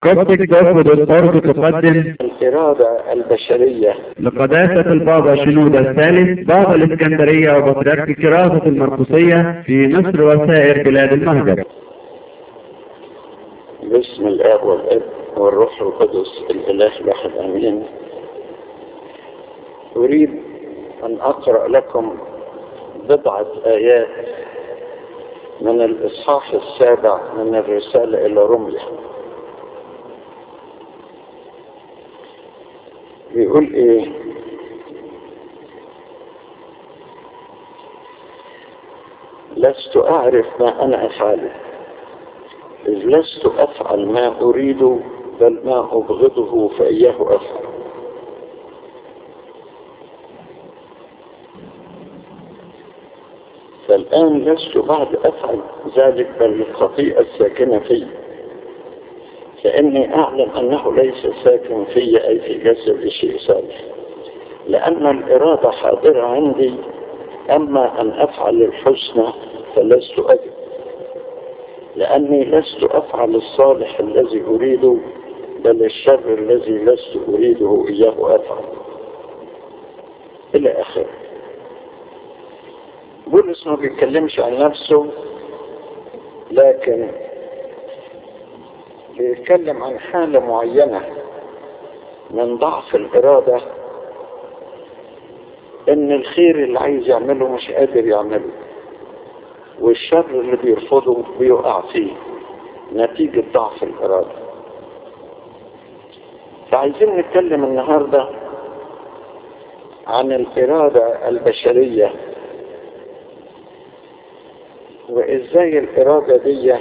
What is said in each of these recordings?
قصدك ترفض الطرد تقدم الإرادة البشرية لقداسة البابا شنودة الثالث بابا الإسكندرية وبطريرك كراسة المرقسية في مصر وسائر بلاد المهجر باسم الآب والابن والروح القدس الإله الواحد آمين أريد أن أقرأ لكم بضعة آيات من الإصحاح السابع من الرسالة إلى رمية بيقول إيه لست أعرف ما أنا أفعله إذ لست أفعل ما أريد بل ما أبغضه فإياه أفعل فالآن لست بعد أفعل ذلك بل الخطيئة الساكنة في فإني أعلم أنه ليس ساكن في أي في جسد شيء صالح لأن الإرادة حاضرة عندي أما أن أفعل الحسنى فلست أجد لأني لست أفعل الصالح الذي أريده بل الشر الذي لست أريده إياه أفعل إلى آخره بولس ما بيتكلمش عن نفسه لكن بيتكلم عن حالة معينة من ضعف الإرادة إن الخير اللي عايز يعمله مش قادر يعمله والشر اللي بيرفضه بيقع فيه نتيجة ضعف الإرادة فعايزين نتكلم النهاردة عن الإرادة البشرية وإزاي الإرادة دي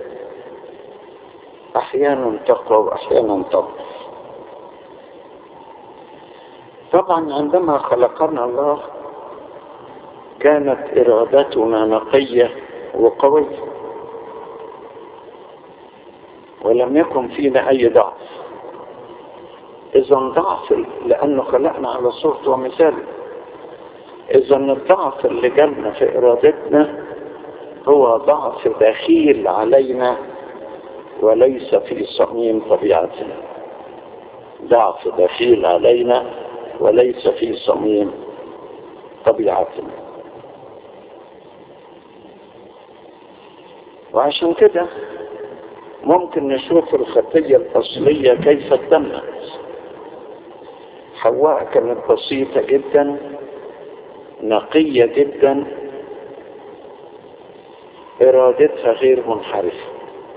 أحيانا تقوى وأحيانا تضعف طبعا عندما خلقنا الله كانت إرادتنا نقية وقوية ولم يكن فينا أي ضعف إذا ضعف لأنه خلقنا على صورته ومثاله إذا الضعف اللي جالنا في إرادتنا هو ضعف دخيل علينا وليس في صميم طبيعتنا ضعف دخيل علينا وليس في صميم طبيعتنا وعشان كده ممكن نشوف الخطية الأصلية كيف تمت حواء كانت بسيطة جدا نقية جدا إرادتها غير منحرفة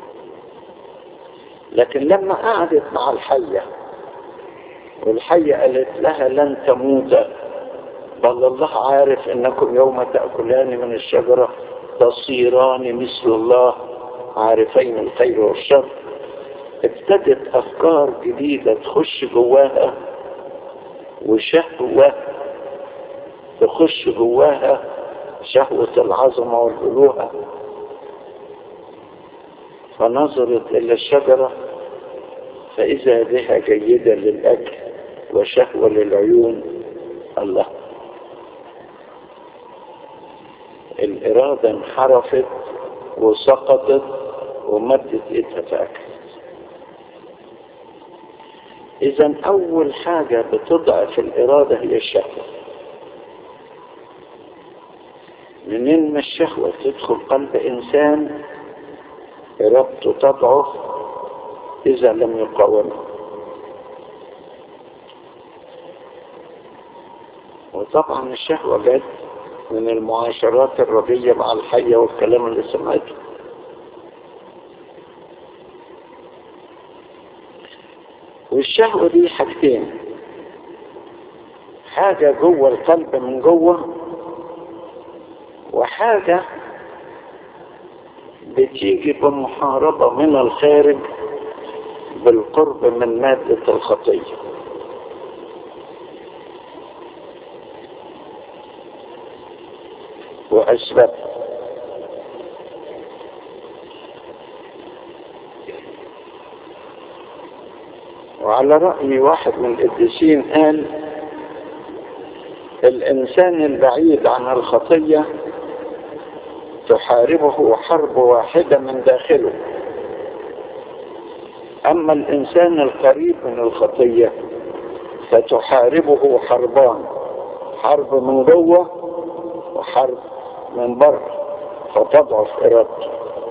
لكن لما قعدت مع الحية والحية قالت لها لن تموت بل الله عارف انكم يوم تأكلان من الشجرة تصيران مثل الله عارفين الخير والشر ابتدت افكار جديدة تخش جواها وشهوة تخش جواها شهوة العظمة والألوهة فنظرت إلى الشجرة فإذا بها جيدة للأكل وشهوة للعيون الله الإرادة انحرفت وسقطت ومدت إيدها فأكلت إذا أول حاجة بتضعف الإرادة هي الشهوة منين ما الشهوة تدخل قلب إنسان إرادته تضعف إذا لم يقاومها وطبعا الشهوة جت من المعاشرات الردية مع الحية والكلام اللي سمعته والشهوة دي حاجتين حاجة جوه القلب من جوه وحاجة بتيجي بمحاربة من الخارج بالقرب من مادة الخطية وأسباب وعلى رأي واحد من القديسين قال الإنسان البعيد عن الخطية تحاربه حرب واحدة من داخله أما الإنسان القريب من الخطية فتحاربه حربان حرب من جوه وحرب من بره فتضعف إرادته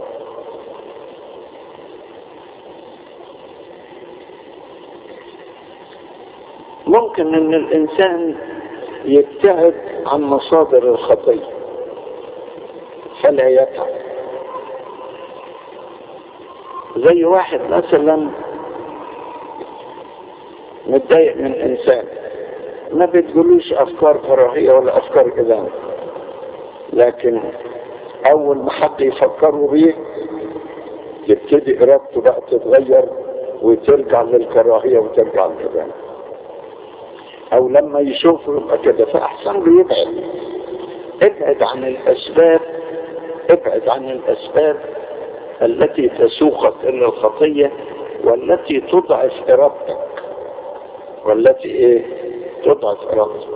ممكن ان الانسان يبتعد عن مصادر الخطية فلا يتعب زي واحد مثلا متضايق من انسان ما بتقولوش افكار كراهية ولا افكار ادانة لكن اول ما حد يفكروا بيه يبتدي ارادته بقى تتغير وترجع للكراهية وترجع للادانة او لما يشوفه يبقى كده فاحسن له يبعد ابعد عن الاسباب ابعد عن الاسباب التي تسوقك الى الخطية والتي تضعف ارادتك والتي ايه تضعف ارادتك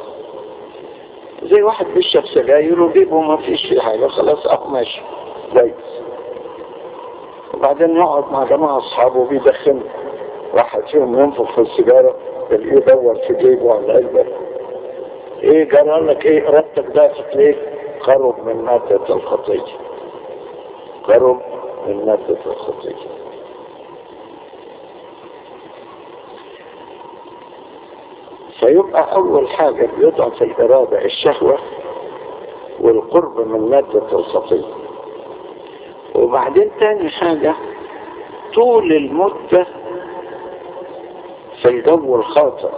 زي واحد بيشرب سجاير وجيبه ما فيش فيه حاجة خلاص اه ماشي كويس وبعدين يقعد مع جماعة اصحابه بيدخنوا واحد فيهم ينفخ في السيجارة تلاقيه يدور في جيبه على علبة ايه جرى لك ايه ارادتك ضعفت ليه قرب من مادة الخطية قرب من مادة الخطية فيبقى اول حاجة بيضعف الارادة الشهوة والقرب من مادة الخطية وبعدين تاني حاجة طول المدة في الجو الخاطئ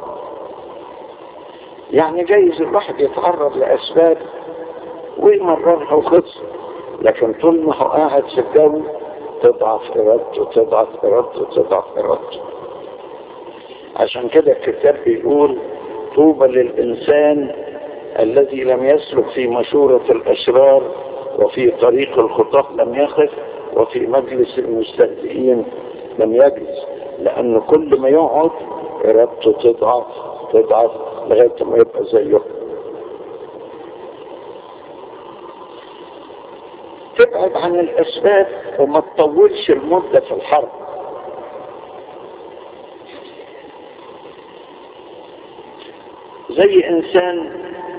يعني جايز الواحد يتعرض لأسباب ويمررها وخلص لكن طول ما هو قاعد في الجو تضعف إرادته تضعف إرادته تضعف إرادته عشان كده الكتاب بيقول طوبى للإنسان الذي لم يسلك في مشورة الأشرار وفي طريق الخطاة لم يخف وفي مجلس المستهزئين لم يجلس لأن كل ما يقعد إرادته تضعف تضعف لغاية ما يبقى زيه تبعد عن الأسباب وما تطولش المدة في الحرب زي إنسان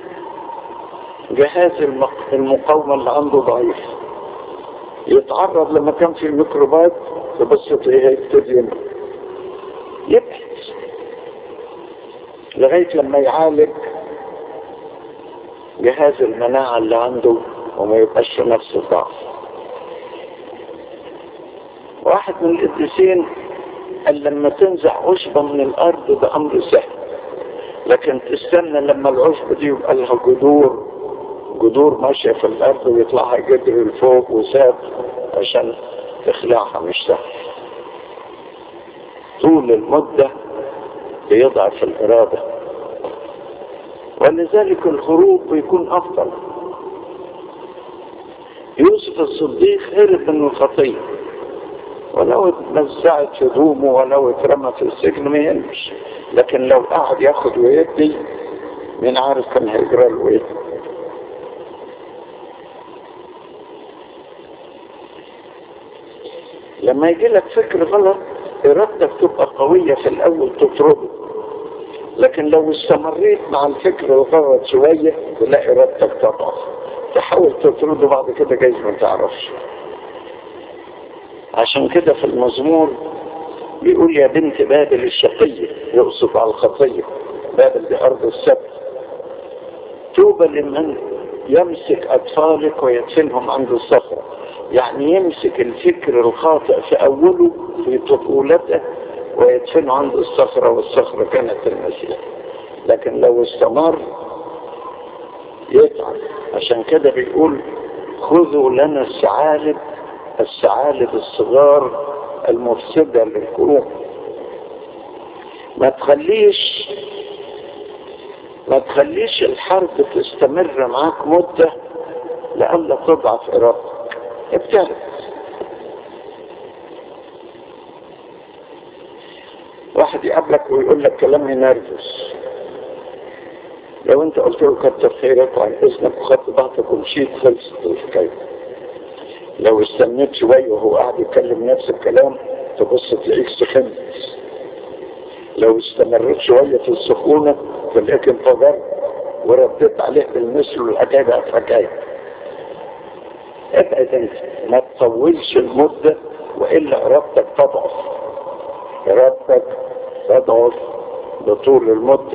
جهاز المقاومة اللي عنده ضعيف يتعرض لمكان فيه الميكروبات تبص تلاقيه يبتدي يبحث لغاية لما يعالج جهاز المناعة اللي عنده وما يبقاش في نفس الضعف واحد من القديسين قال لما تنزع عشبة من الأرض ده أمر سهل لكن تستنى لما العشبة دي يبقى لها جذور جذور ماشية في الأرض ويطلعها جدر لفوق وساب عشان تخلعها مش سهل طول المدة بيضعف الإرادة ولذلك الهروب بيكون أفضل يوسف الصديق هرب من الخطية ولو اتمزعت هدومه ولو اترمى في السجن ما يهمش لكن لو قعد ياخد ويدي مين عارف كان هيجرى له ايه لما يجي لك فكر غلط ارادتك تبقى قوية في الاول تطرده لكن لو استمريت مع الفكر الغلط شوية تلاقي ارادتك تضعف تحاول تطرده بعد كده جايز ما تعرفش عشان كده في المزمور بيقول يا بنت بابل الشقية يقصد على الخطية بابل دي أرض السبت توبة لمن يمسك أطفالك ويدفنهم عند الصخرة يعني يمسك الفكر الخاطئ في أوله في طفولته ويدفنه عند الصخرة والصخرة كانت المسيح لكن لو استمر يتعب عشان كده بيقول خذوا لنا الثعالب الثعالب الصغار المفسدة للقلوب ما تخليش ما تخليش الحرب تستمر معاك مدة لألا تضعف إرادتك ابتعد واحد يقابلك ويقول لك كلام ينرفز لو انت قلت له كتر خيرك وعن اذنك وخدت ضغطك ومشيت خلصت الحكايه لو استنيت شويه وهو قاعد يتكلم نفس الكلام تبص تلاقيك سخنت لو استمرت شوية في السخونة تلاقيك انفجرت ورديت عليه بالمثل والحكاية بقت حكاية ابعد انت ما تطولش المدة والا ارادتك تضعف ارادتك تضعف بطول المدة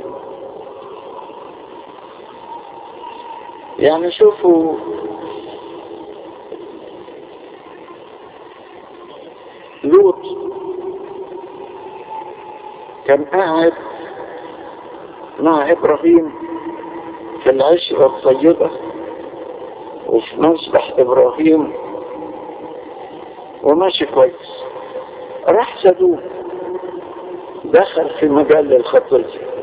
يعني شوفوا لوط كان قاعد مع ابراهيم في العشرة الطيبة وفي مسبح ابراهيم وماشي كويس راح سدوم دخل في مجال الخطية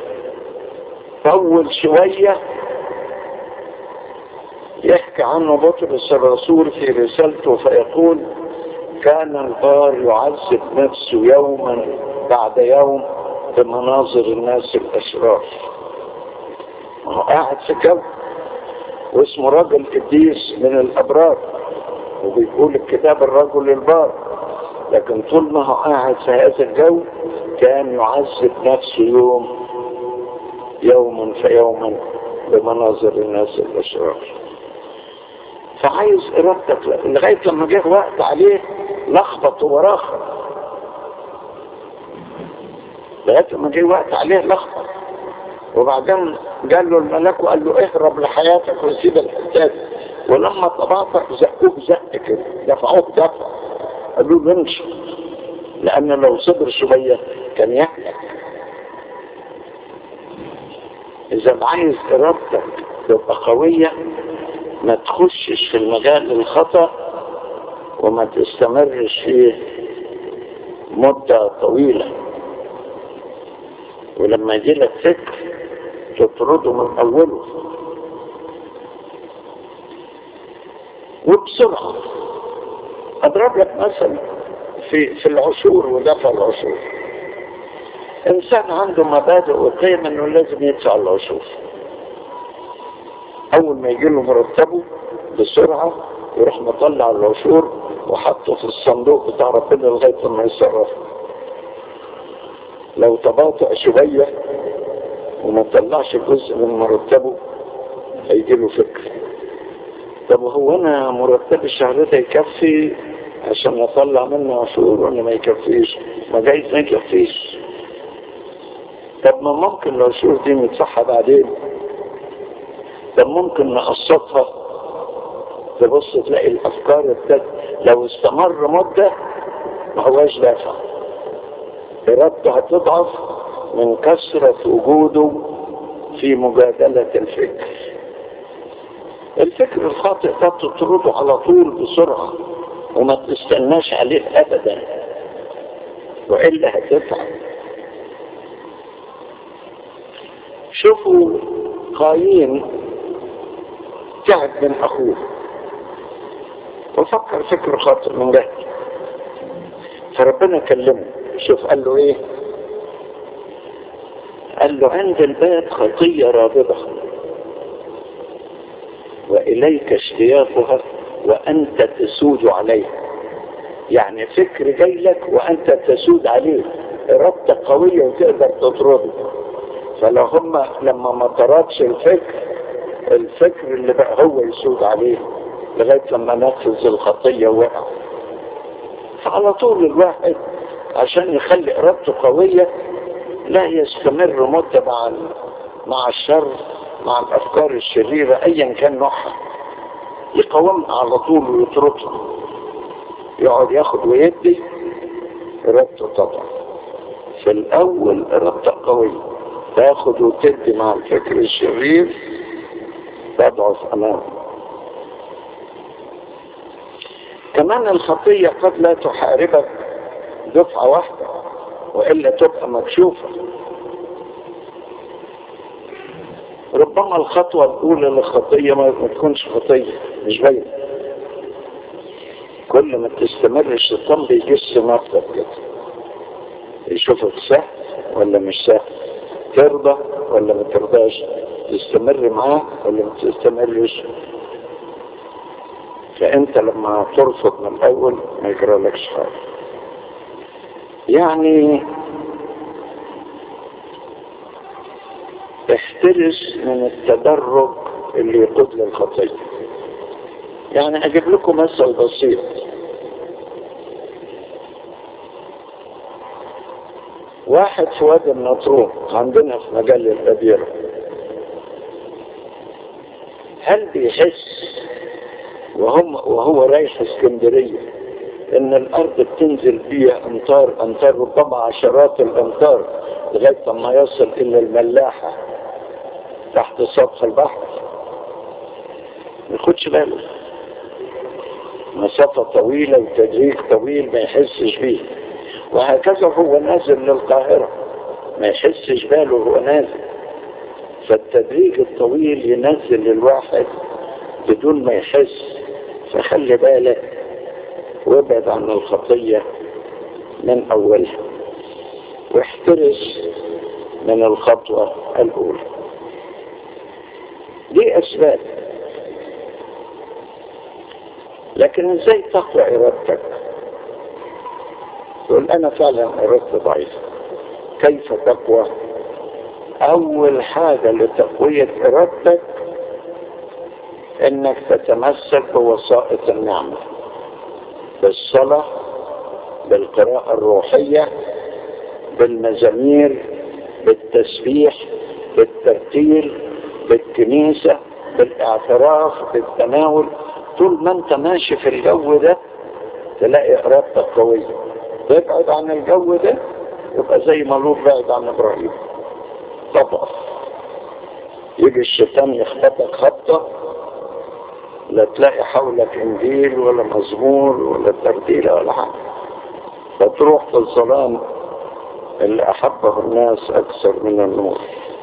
طول شوية يحكي عنه بطرس الرسول في رسالته فيقول كان الغار يعذب نفسه يوما بعد يوم بمناظر الناس الأشرار هو قاعد في جو واسمه رجل قديس من الأبرار وبيقول الكتاب الرجل البار لكن طول ما هو قاعد في هذا الجو كان يعذب نفسه يوم يوما فيوما بمناظر الناس الأشرار فعايز إرادتك لغاية لما جه وقت عليه لخبط وراخر لغاية لما جه وقت عليه لخبط وبعدين قال له الملك وقال له اهرب لحياتك وسيب الحجاج ولما طبعتك زقوه زق كده دفعوه دفع قالوا له امشي لان لو صبر شوية كان يهلك اذا عايز ارادتك تبقى قوية ما تخشش في المجال الخطأ وما تستمرش فيه مدة طويلة ولما يجي لك فكر تطرده من أوله وبسرعة أضرب لك مثلا في في العشور ودفع العشور إنسان عنده مبادئ وقيم إنه لازم يدفع العشور أول ما يجي له مرتبه بسرعة يروح مطلع العشور وحطه في الصندوق بتاع ربنا لغاية لما يتصرف لو تباطأ شوية وما طلعش جزء من مرتبه هيجي له فكر طب هو انا مرتب الشهر ده يكفي عشان اطلع منه عشور ولا ما يكفيش ما جايز ما يكفيش طب ما ممكن العشور دي ندفعها بعدين طب ممكن نقسطها تبص تلاقي الافكار ابتدت لو استمر مدة ما هواش دافع ارادته هتضعف من كثرة وجوده في مجادلة الفكر الفكر الخاطئ ده تطرده على طول بسرعة وما تستناش عليه ابدا وإلا هتتعب شوفوا قايين تعب من أخوه وفكر فكر خاطئ من ده فربنا كلمه شوف قال له ايه قال له عند الباب خطية رابضة وإليك اشتياقها وأنت تسود عليها يعني فكر جاي لك وأنت تسود عليه إرادتك قوية وتقدر تطرده فلو هم لما ما طردش الفكر الفكر اللي بقى هو يسود عليه لغاية لما نفذ الخطية وقع فعلى طول الواحد عشان يخلي إرادته قوية لا يستمر مدة مع مع الشر مع الأفكار الشريرة أيا كان نوعها يقاومها على طول ويطردها يقعد ياخد ويدي إرادته تضعف في الأول إرادته قوية تاخد وتدي مع الفكر الشرير تضعف أمامه كمان الخطية قد لا تحاربك دفعة واحدة وإلا تبقى مكشوفة ربما الخطوة الأولى للخطية ما تكونش خطية مش باينة كل ما تستمر الشيطان بيجس نفسك كده يشوفك سهل ولا مش سهل ترضى ولا ما ترضاش تستمر معاه ولا ما تستمرش فانت لما ترفض من الاول ما يجرى لكش حاجه يعني احترس من التدرج اللي يقود للخطية يعني اجيب لكم مثل بسيط واحد في وادي النطرون عندنا في مجال الأديرة هل بيحس وهم وهو رايح اسكندرية ان الارض بتنزل فيها امتار امتار ربما عشرات الامتار لغاية ما يصل الى الملاحة تحت سطح البحر ما ياخدش باله مسافة طويلة وتدريج طويل ما يحسش بيه وهكذا هو نازل للقاهرة ما يحسش باله هو نازل فالتدريج الطويل ينزل الواحد بدون ما يحس فخلي بالك وابعد عن الخطية من أولها واحترس من الخطوة الأولى دي أسباب لكن ازاي تقوى إرادتك تقول أنا فعلا إرادتي ضعيفة كيف تقوى أول حاجة لتقوية إرادتك إنك تتمسك بوسائط النعمة بالصلاة بالقراءة الروحية بالمزامير بالتسبيح بالترتيل بالكنيسة بالاعتراف بالتناول طول ما انت ماشي في الجو ده تلاقي ارادتك قوية تبعد عن الجو ده يبقى زي ما لوط بعد عن ابراهيم طبعا يجي الشيطان يخبطك خبطة لا تلاقي حولك انجيل ولا مزمور ولا ترتيلة ولا حاجة فتروح في الظلام اللي احبه الناس اكثر من النور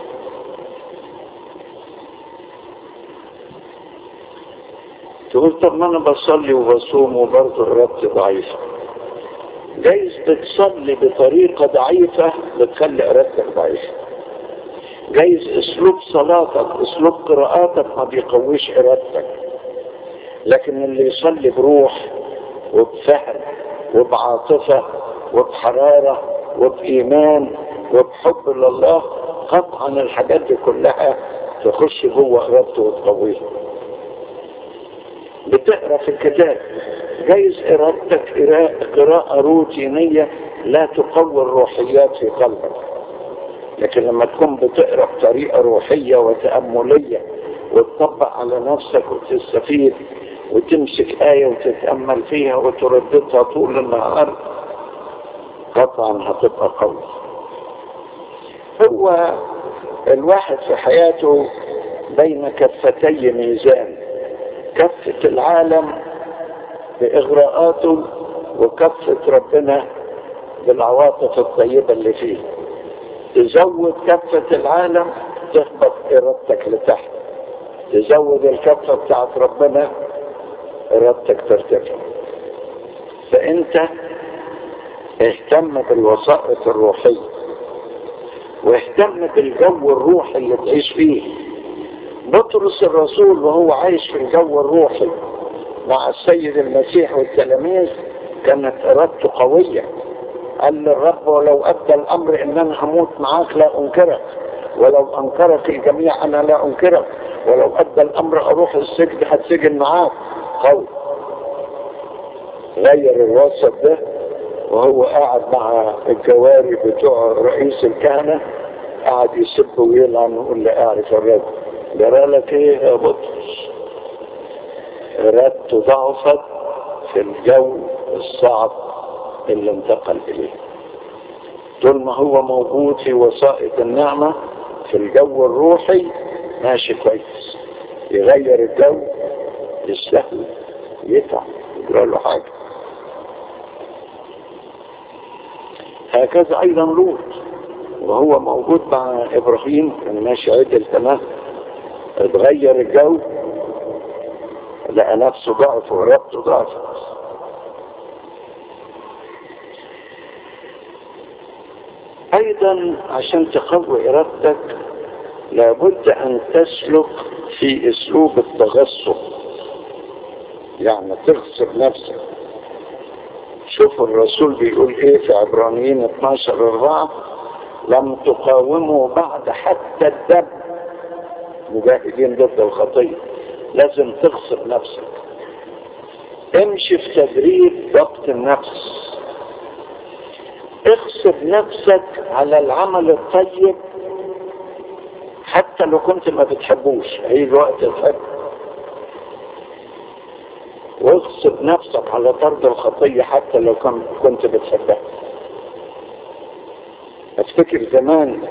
تقول طب ما انا بصلي وبصوم وبرضه ارادتي ضعيفه جايز بتصلي بطريقه ضعيفه بتخلي ارادتك ضعيفه جايز اسلوب صلاتك اسلوب قراءاتك ما بيقويش ارادتك لكن اللي يصلي بروح وبفهم وبعاطفه وبحراره وبايمان وبحب لله قطعا الحاجات دي كلها تخش جوه ارادته وتقويها بتقرا في الكتاب جايز ارادتك قراءة روتينية لا تقوي الروحيات في قلبك لكن لما تكون بتقرا بطريقة روحية وتأملية وتطبق على نفسك وتستفيد وتمسك آية وتتأمل فيها وترددها طول النهار قطعا هتبقى قوي هو الواحد في حياته بين كفتي ميزان كفة العالم بإغراءاته وكفة ربنا بالعواطف الطيبة اللي فيه تزود كفة العالم تهبط إرادتك لتحت تزود الكفة بتاعت ربنا إرادتك ترتفع فأنت اهتم بالوسائط الروحية واهتم بالجو الروحي اللي تعيش فيه بطرس الرسول وهو عايش في الجو الروحي مع السيد المسيح والتلاميذ كانت ارادته قوية قال للرب ولو ادى الامر ان انا هموت معاك لا انكرك ولو انكرك الجميع انا لا انكرك ولو ادى الامر اروح السجن هتسجن معاك قوي غير الوسط ده وهو قاعد مع الجواري بتوع رئيس الكهنة قاعد يسب ويلعن ويقول له اعرف الرب جرى لك ايه يا بطرس ارادته ضعفت في الجو الصعب اللي انتقل اليه طول ما هو موجود في وسائط النعمة في الجو الروحي ماشي كويس يغير الجو يستهل يتعب يجرى له حاجة هكذا ايضا لوط وهو موجود مع ابراهيم كان ماشي عدل تمام اتغير الجو لقى نفسه ضعف وربطه ضعف ايضا عشان تقوي ارادتك لابد ان تسلك في اسلوب التغصب يعني تغصب نفسك شوفوا الرسول بيقول ايه في عبرانيين 12 4 لم تقاوموا بعد حتى الدم مجاهدين ضد الخطية لازم تغصب نفسك امشي في تدريب ضبط النفس اغصب نفسك على العمل الطيب حتى لو كنت ما بتحبوش هيجي وقت تحب واغصب نفسك على طرد الخطية حتى لو كنت بتحبها افتكر زمان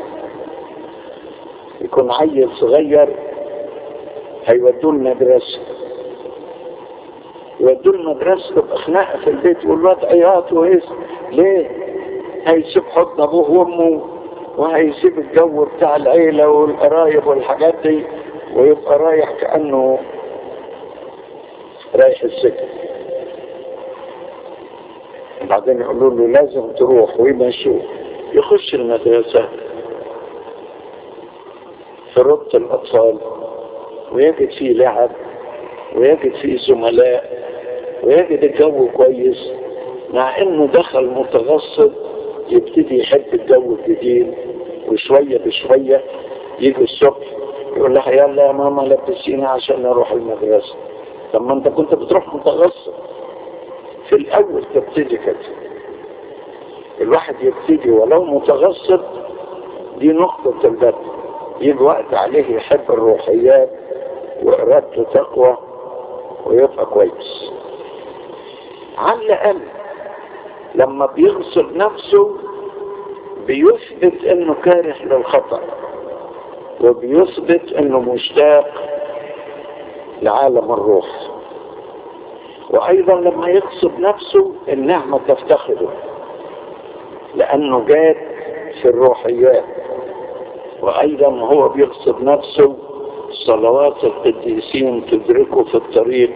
يكون عيل صغير هيودوه المدرسة يودوه المدرسة تبقى خناقة في البيت والواد عياط وهيس ليه؟ هيسيب حضن ابوه وامه وهيسيب الجو بتاع العيلة والقرايب والحاجات دي ويبقى رايح كأنه رايح السجن بعدين يقولوا له لازم تروح ويمشوه يخش المدرسة في ربط الأطفال ويجد فيه لعب ويجد فيه زملاء ويجد الجو كويس مع انه دخل متغصب يبتدي يحب الجو الجديد وشوية بشوية يجي الصبح يقول لها يلا يا ماما لبسيني عشان اروح المدرسة طب ما انت كنت بتروح متغصب في الاول تبتدي كده الواحد يبتدي ولو متغصب دي نقطة البدء يجي وقت عليه يحب الروحيات وإرادته تقوى ويبقى كويس على الأقل لما بيغصب نفسه بيثبت انه كاره للخطأ وبيثبت انه مشتاق لعالم الروح وايضا لما يغصب نفسه النعمة تفتخره لانه جاد في الروحيات وايضا هو بيغصب نفسه صلوات القديسين تدركه في الطريق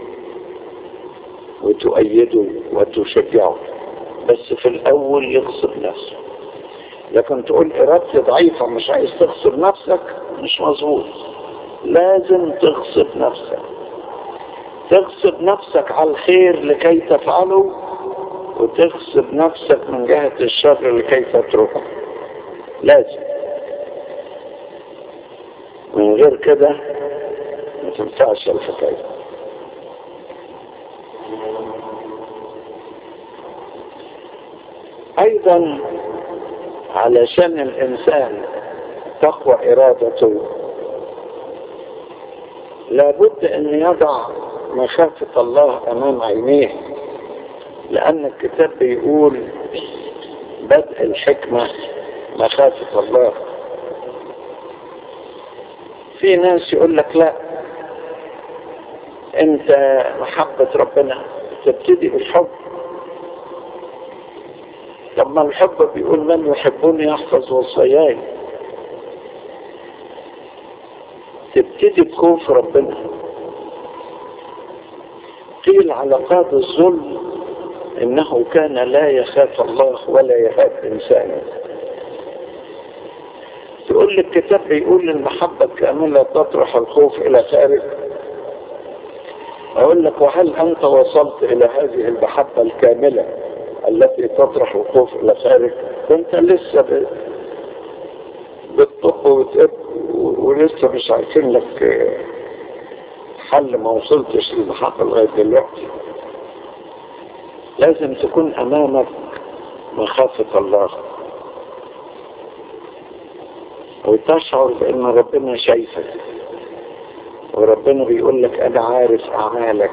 وتؤيده وتشجعه بس في الاول يغصب نفسه لكن تقول ارادتي ضعيفة مش عايز تغصب نفسك مش مظبوط لازم تغصب نفسك تغصب نفسك على الخير لكي تفعله وتغصب نفسك من جهة الشر لكي تتركه لازم من غير كده ما تنفعش الحكاية ايضا علشان الانسان تقوى ارادته لابد ان يضع مخافة الله امام عينيه لان الكتاب بيقول بدء الحكمة مخافة الله في ناس يقول لك لا انت محبة ربنا تبتدي بالحب طب ما الحب بيقول من يحبني يحفظ وصاياي تبتدي بخوف ربنا قيل على قاضي الظلم انه كان لا يخاف الله ولا يهاب انسانا تقول لي الكتاب بيقول المحبة الكاملة تطرح الخوف الى خارج اقول لك وهل انت وصلت الى هذه المحبة الكاملة التي تطرح الخوف الى خارج انت لسه بتطب وتقب ولسه مش عارفين لك حل ما وصلتش للمحطة لغاية دلوقتي لازم تكون امامك مخافة الله وتشعر بان ربنا شايفك وربنا بيقول لك انا عارف اعمالك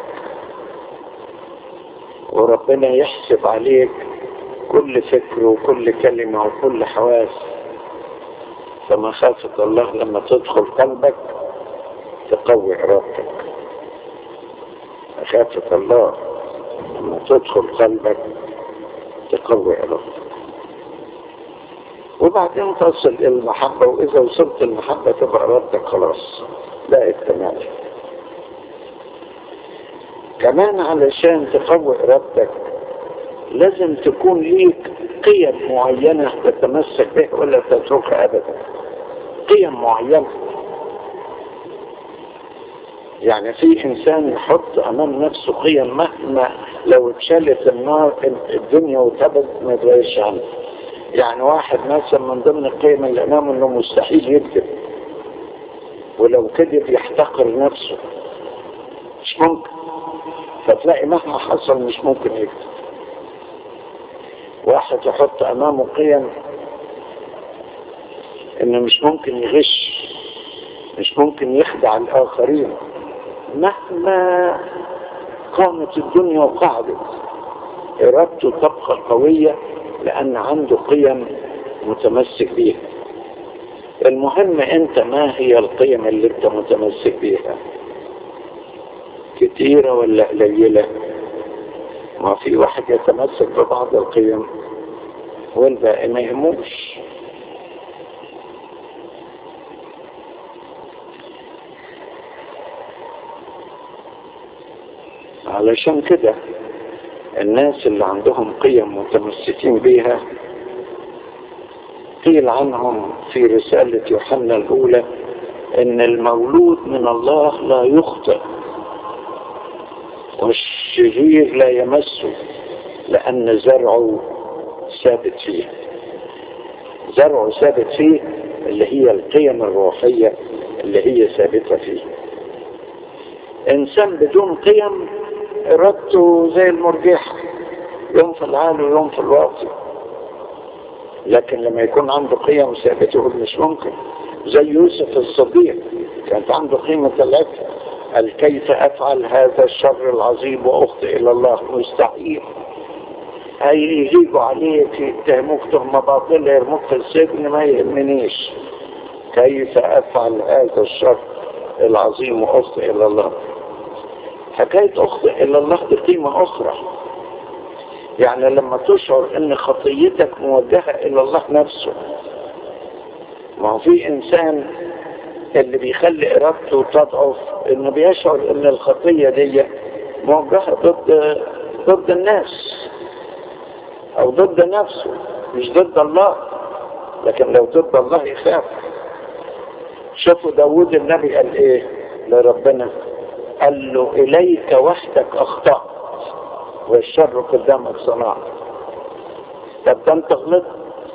وربنا يحسب عليك كل فكر وكل كلمة وكل حواس فمخافة الله لما تدخل قلبك تقوي إرادتك مخافة الله لما تدخل قلبك تقوي إرادتك وبعدين تصل إلى المحبة وإذا وصلت المحبة تبقى إرادتك خلاص لا التمام كمان علشان تقوي إرادتك لازم تكون ليك قيم معينة تتمسك به ولا تتركها أبدا قيم معينة يعني في إنسان يحط أمام نفسه قيم مهما لو اتشالت النار الدنيا وتبت ما يتغيرش عنه يعني واحد مثلا من ضمن القيم اللي امامه انه مستحيل يكذب ولو كذب يحتقر نفسه مش ممكن فتلاقي مهما حصل مش ممكن يكذب واحد يحط امامه قيم انه مش ممكن يغش مش ممكن يخدع الاخرين مهما قامت الدنيا وقعدت ارادته تبقى قوية لان عنده قيم متمسك بيها المهم انت ما هي القيم اللي انت متمسك بيها كتيرة ولا قليلة ما في واحد يتمسك ببعض القيم والباقي ما يهموش علشان كده الناس اللي عندهم قيم متمسكين بيها قيل عنهم في رسالة يوحنا الأولى إن المولود من الله لا يخطئ والشرير لا يمسه لأن زرعه ثابت فيه زرعه ثابت فيه اللي هي القيم الروحية اللي هي ثابتة فيه إنسان بدون قيم إرادته زي المرجحة يوم في العالي ويوم في الواطي لكن لما يكون عنده قيم ثابتة يقول مش ممكن زي يوسف الصديق كانت عنده قيمة العفة قال كيف أفعل هذا الشر العظيم وأخطئ إلى الله مستحيل هيجيبوا عليك يتهموك تهمة باطلة يرموك في السجن ما يهمنيش كيف أفعل هذا الشر العظيم وأخطئ إلى الله حكاية أخطئ إلى الله دي قيمة أخرى يعني لما تشعر ان خطيتك موجهة الى الله نفسه ما هو في انسان اللي بيخلي ارادته تضعف انه بيشعر ان الخطية دي موجهة ضد ضد الناس او ضد نفسه مش ضد الله لكن لو ضد الله يخاف شوفوا داود النبي قال ايه لربنا قال له اليك وحدك اخطأت والشر قدامك صناعة طب ده انت غلطت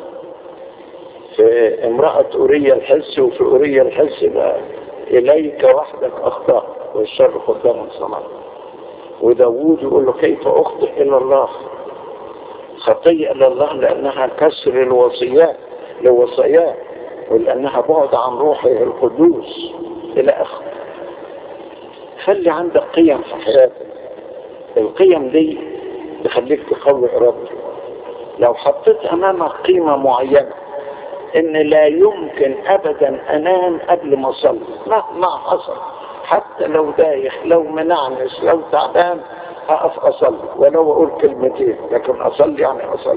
في امرأة أورية الحس وفي أورية الحس بقى إليك وحدك أخطأ والشر قدامك صناعة وداوود يقول له كيف أخطئ إلى الله خطيئة إلى الله لأنها كسر الوصيات لوصاياه ولأنها بعد عن روحه القدوس إلى آخره خلي عندك قيم في حياتك القيم دي تخليك تقوي ارادتك لو حطيت امامك قيمة معينة ان لا يمكن ابدا انام قبل ما اصلي مهما حصل حتى لو دايخ لو منعنس لو تعبان اقف اصلي ولو اقول كلمتين لكن اصلي يعني اصلي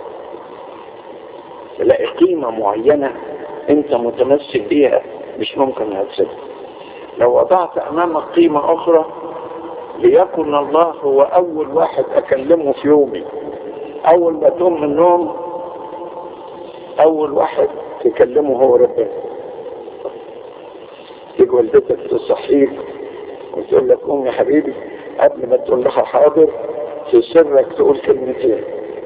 تلاقي قيمة معينة انت متمسك بيها مش ممكن هتسيبها لو وضعت امامك قيمة اخرى ليكن الله هو اول واحد اكلمه في يومي اول ما تقوم من النوم اول واحد تكلمه هو ربنا تيجي والدتك تصحيك وتقول لك قوم يا حبيبي قبل ما تقول لها حاضر في سرك تقول كلمتين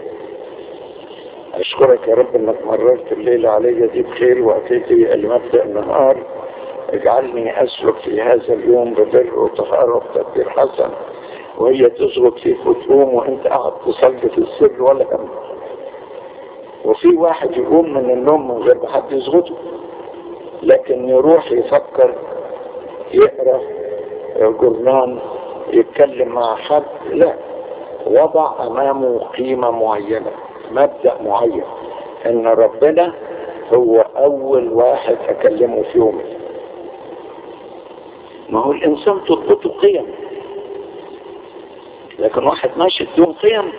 اشكرك يا رب انك مررت الليلة علي دي بخير واتيت لمبدأ النهار اجعلني اسلك في هذا اليوم ببر وطهارة وتدبير حسن وهي تسقط فيك وتقوم وانت قاعد تصلي في السر ولا هم وفي واحد يقوم من النوم من غير ما حد يسقطه لكن يروح يفكر يقرا جورنان يتكلم مع حد لا وضع امامه قيمة معينة مبدأ معين ان ربنا هو اول واحد اكلمه في يومي ما هو الانسان تضبطه قيم لكن واحد ماشي بدون قيم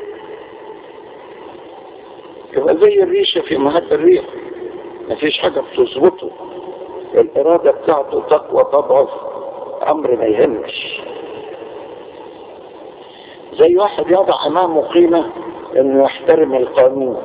يبقى زي الريشة في مهد الريح مفيش حاجة بتظبطه الإرادة بتاعته تقوى تضعف أمر ما يهمش زي واحد يضع أمامه قيمة إنه يحترم القانون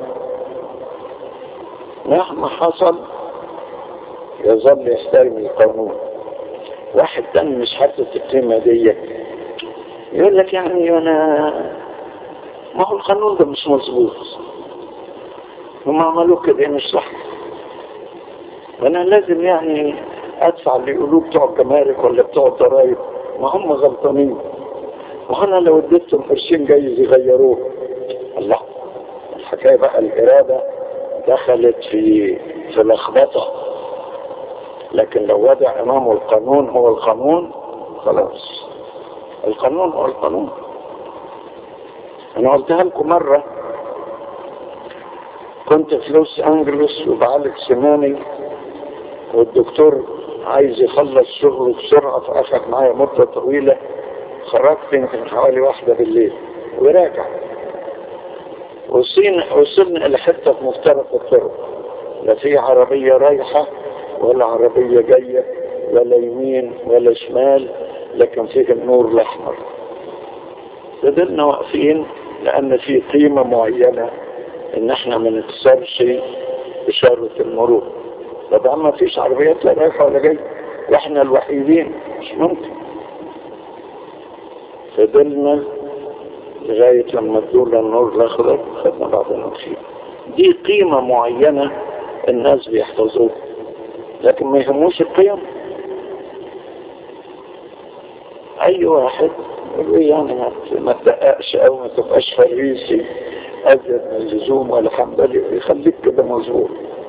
مهما حصل يظل يحترم القانون واحد تاني مش حاسس القيمة دي يقول لك يعني انا ما هو القانون ده مش مظبوط هم عملوه كده مش صح وانا لازم يعني ادفع اللي يقولوه بتوع الجمارك ولا بتوع الضرايب ما هم غلطانين وانا لو اديتهم قرشين جايز يغيروه الله الحكايه بقى الاراده دخلت في في لخبطه لكن لو وضع امامه القانون هو القانون خلاص القانون هو القانون انا قلتها لكم مره كنت في لوس انجلوس وبعالج سناني والدكتور عايز يخلص شغله بسرعة فأخذ معايا مدة طويلة خرجت يمكن حوالي واحدة بالليل وراجع وصلنا وصلنا إلى حتة في مفترق الطرق لا في عربية رايحة ولا عربية جاية ولا يمين ولا شمال لكن فيه النور الأحمر فضلنا واقفين لأن في قيمة معينة إن إحنا ما نكسرش إشارة المرور طبعا ما فيش عربيات لا رايحة ولا جاية واحنا الوحيدين مش ممكن فضلنا لغاية لما ادونا النور الاخضر خدنا بعضنا نمشي دي قيمة معينة الناس بيحفظوها لكن ما يهموش القيم اي واحد يقول ايه يعني ما تدققش او ما تبقاش فريسي ازيد من اللزوم ولا حنبلي يخليك كده مظبوط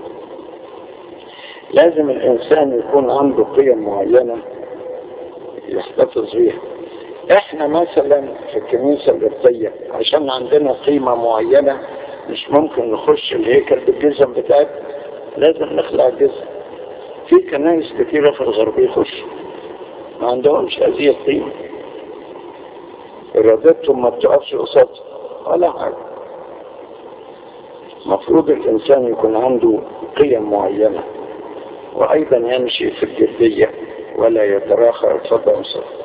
لازم الإنسان يكون عنده قيم معينة يحتفظ بيها احنا مثلا في الكنيسة القبطية عشان عندنا قيمة معينة مش ممكن نخش الهيكل بالجزم بتاعتنا لازم نخلع الجزم في كنائس كثيرة في الغرب يخش ما عندهمش هذه القيمة إرادتهم ما بتقفش قصاد ولا حاجة المفروض الإنسان يكون عنده قيم معينة وأيضا يمشي في الجدية ولا يتراخى اتفضل